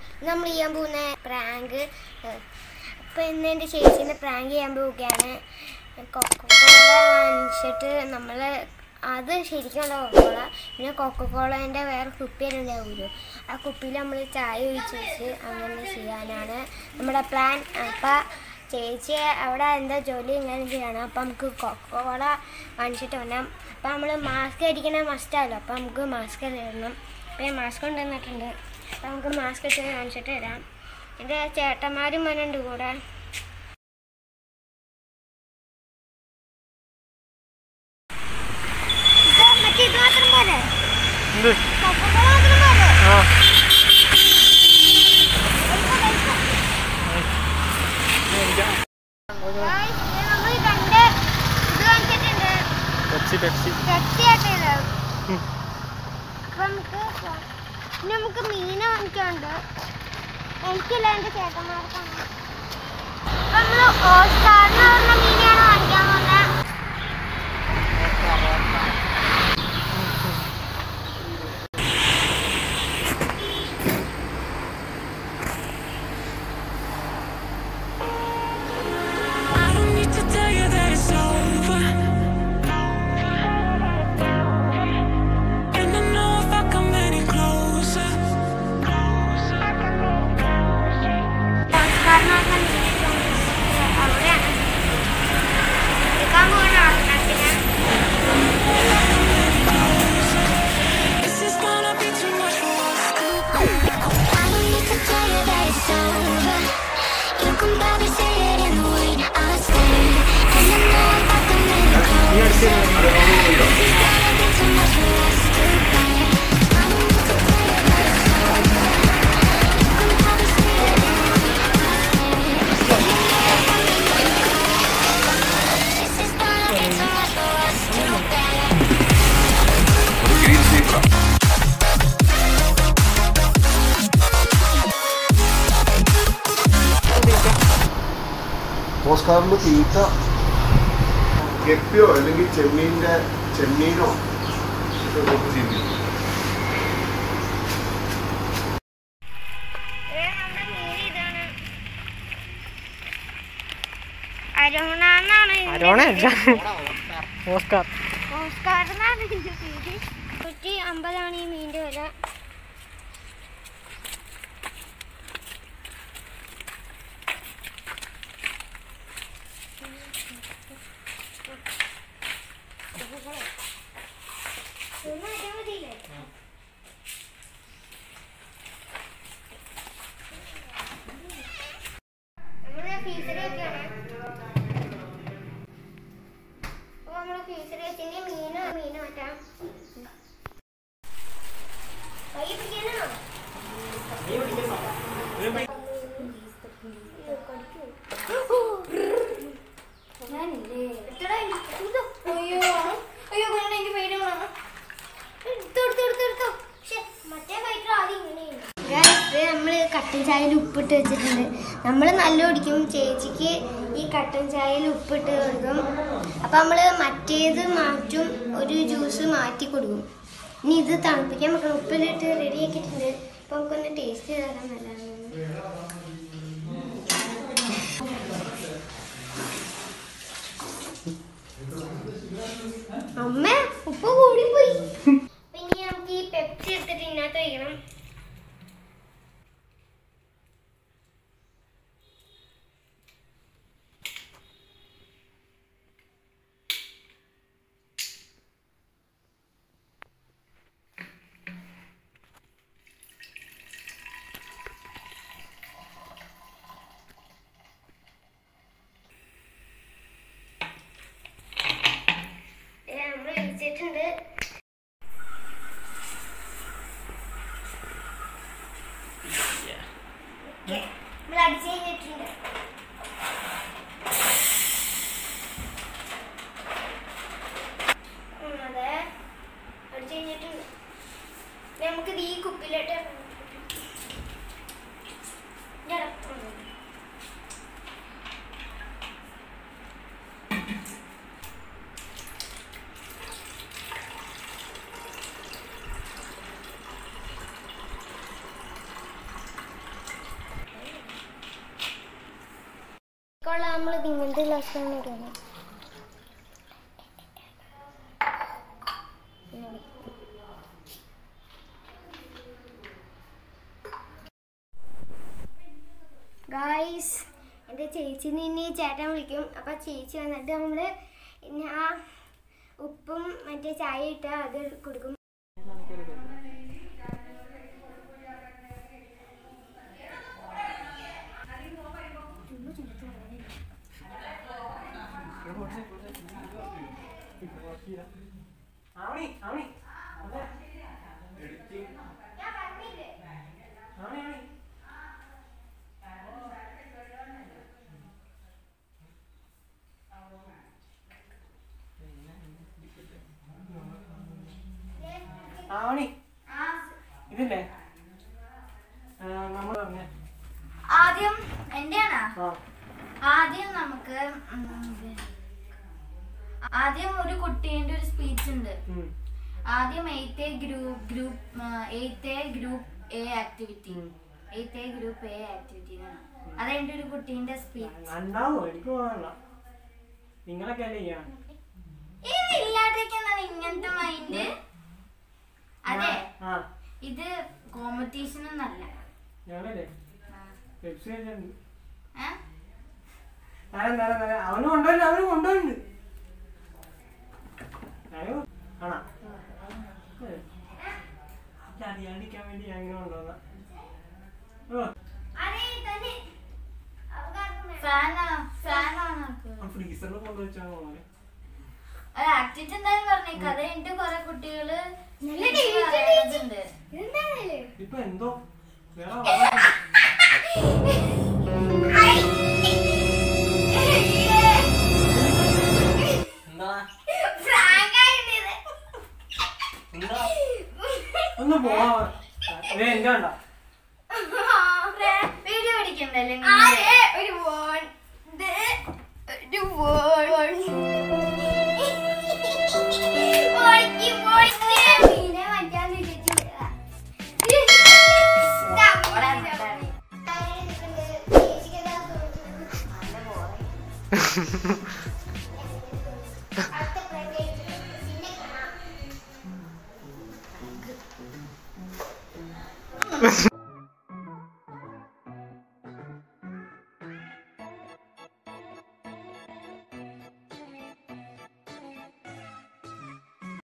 നമ്മൾ ചെയ്യാൻ പോകുന്ന പ്രാങ്ക് അപ്പം ഇന്ന് എൻ്റെ ചേച്ചീനെ പ്രാങ്ക് ചെയ്യാൻ പോവുകയാണ് കൊക്കക്കോള വാങ്ങിച്ചിട്ട് നമ്മൾ അത് ശരിക്കുള്ള കൊക്കക്കോള പിന്നെ കൊക്കക്കോളേൻ്റെ വേറെ കുപ്പിയെല്ലാം ഉണ്ടാവുമല്ലോ ആ കുപ്പിയിൽ നമ്മൾ ചായ ഒഴിച്ച് വെച്ച് അങ്ങനെ ചെയ്യാനാണ് നമ്മുടെ പ്ലാൻ അപ്പം ചേച്ചി അവിടെ എന്താ ജോലി ഇങ്ങനെ ചെയ്യണം അപ്പം നമുക്ക് കൊക്കക്കോള വാങ്ങിച്ചിട്ട് വരാം അപ്പം നമ്മൾ മാസ്ക് അടിക്കണ മസ്റ്റാണല്ലോ അപ്പം നമുക്ക് മാസ്ക് ഇടണം അപ്പം ഞാൻ മാസ്ക് കൊണ്ടുവന്നിട്ടുണ്ട് അപ്പം നമുക്ക് മാസ്ക് ഇട്ട് കാണിച്ചിട്ട് വരാം എൻ്റെ ചേട്ടന്മാരും വന്നുണ്ട് കൂടെ ഇത് മറ്റേ ഇത് മാത്രം പോലെ എന്ത് കൊക്കക്കോള മാത്രം പോലെ ആ നമ്മൾ രണ്ട് ഇത് കാണിച്ചിട്ടുണ്ട് പെപ്സി പെപ്സി ശക്തിയായിട്ടില്ല ഉം. അപ്പൊ നമുക്ക് പോ- ഇനി നമുക്ക് മീൻ വാങ്ങിക്കാണ്ട് എനിക്കില്ല എൻ്റെ ചേട്ടന്മാർക്കാണ് അപ്പൊ നമ്മള് ഓസ്കാറിന് പറഞ്ഞ മീനാണ് വാങ്ങിക്കാൻ പോകുന്നത് I don't need to tell you that it's over. And I know if I come any closer, ഓസ്കാറിന് പറഞ്ഞ മീൻ അവിടെയാണ് എടുക്കാൻ പോകുന്ന ഓസ്കാരത്തിന് this is gonna be too much for us to I don't need to tell you that it's over. You can probably say it in the way I say. And I know if I come any closer, this is gonna be too much for us to bear. I don't need to tell you that it's over. You can probably say it in the way I say. And I know if I come any closer, this is gonna be too much for us to bear. ഓസ്കാറിന് തീറ്റ ഗപ്പിയോ അല്ലെങ്കിൽ ചെമ്മീൻ്റെ ചെമ്മീനോ ഒക്കെ കൊടുത്ത് ജീവിക്കും നമ്മുടെ മീൻ ഇതാണ് അരോണാന്നാണ് ഇതിന്റെ അരോണയല്ല പേര്. Oscar Oscar എന്നാണ് ഇതിന്റെ പേര് നൂറ്റി അമ്പതാണ് ഈ മീനിന്റെ വില ഒന്ന് അടിയാ മതിയില്ലേ? നമ്മള് ഫീസറി ഒക്കെയാണ് അപ്പൊ നമ്മള് ഫീസറി വെച്ചിട്ട് മീന് മീന് മാറ്റാം കൈ പിടിക്കാനോ അയ്യോ അയ്യോ വേണ്ട എനിക്ക് പേടി വേണം എടുത്തോ എടുത്തോ എടുത്തോ എടുത്തോ ശ്ശെ, മറ്റേ ഫൈറ്റർ ആദ്യം ഇങ്ങനെയാണ് നമ്മൾ കട്ടൻ ചായയിൽ ഉപ്പിട്ട് വെച്ചിട്ടുണ്ട് നമ്മൾ നല്ല കുടിക്കും ചേച്ചിക്ക് ഈ കട്ടൻ ചായയിൽ ഉപ്പിട്ട് കൊടുക്കും അപ്പം നമ്മൾ മറ്റേത് മാറ്റും ഒരു ജ്യൂസ് മാറ്റി കൊടുക്കും ഇനി ഇത് തണുപ്പിക്കാൻ വെക്കണം ഉപ്പിലിട്ട് റെഡി ആക്കിയിട്ടുണ്ട് അപ്പം നമുക്കൊന്ന് ടേസ്റ്റ് ചെയ്താൽ നല്ലതാണ് അമ്മ ഉപ്പ് കൂടിപ്പോയി പിന്നെ നമുക്ക് ഈ പെപ്സി എടുത്തിട്ട് ഇതിനകത്ത് വയ്ക്കണം കൊക്കോള നമ്മൾ ഇങ്ങനത്തെ ഗ്ലാസ്സിലാണ് ഇടുന്നത് ഗായ്സ് എൻ്റെ ചേച്ചിനെ ഇനി ചേട്ടൻ വിളിക്കും അപ്പം ചേച്ചി വന്നിട്ട് നമ്മൾ ഇനി ആ ഉപ്പും മറ്റേ ചായ ഇട്ട് അത് കൊടുക്കും ആവണി ആവണി ആവണി ഇതില്ലേ നമ്മൾ പറഞ്ഞ ആദ്യം എന്റെയാണോ ആ ആദ്യം നമുക്ക് ഉം, ആദ്യം ഒരു കുട്ടീന്റെ ഒരു സ്പീച്ച് ഉണ്ട് ഉം. ആദ്യം eighth group group eighth group A activity ഉം. എയ്ത്ത് ഗ്രൂപ്പ് എ ആക്ടിവിറ്റി അതെന്റെ ഒരു കുട്ടീന്റെ സ്പീച്ച് ഉണ്ടാവോ എനിക്ക് പോകാനുള്ള നിങ്ങളൊക്കെ അല്ലേ ചെയ്യാൻ ഇത് ഇല്ലാണ്ടിരിക്കുന്നതാണ് ഇങ്ങനത്തെ മൈൻഡ് അതെ ആ ഇത് കോമ്പറ്റീഷൻ ഒന്നല്ല ഞങ്ങളല്ലേ പെപ്സി കഴിച്ചിട്ടുണ്ട് ഏ? തരാം തരാം തരാം അവന് കൊണ്ടുവരുന്നു അവന് കൊണ്ടുവരുന്നുണ്ട് ഞാന് ആണോ അറിയാണ്ടിരിക്കാൻ വേണ്ടി ഞാൻ ഇങ്ങനെ കൊണ്ടുവന്ന ഓ ഫാനാ ഫാനാണ് ഫ്രീസറിൽ കൊണ്ടുവച്ചാണ് മോനെ അത് ആക്ടിവിറ്റി എന്തായാലും പറഞ്ഞേ കഥ എന്റെ കൊറേ കുട്ടികള് നല്ല speech taste പറയുന്നുണ്ട്. ഇതെന്താണല്ലേ ഇപ്പൊ എന്തോ വേറെ ആളെ- എന്താ എന്താ ഒന്ന് പോവാ ഏ എന്റെ കണ്ട വീഡിയോ പിടിക്കണ്ടല്ലേ ആരെ ഒരു വോൺ ഒരു വോൺ ഓടിക്ക് ഓടിക്ക് മീനെ മാറ്റാൻ നല്ല boring.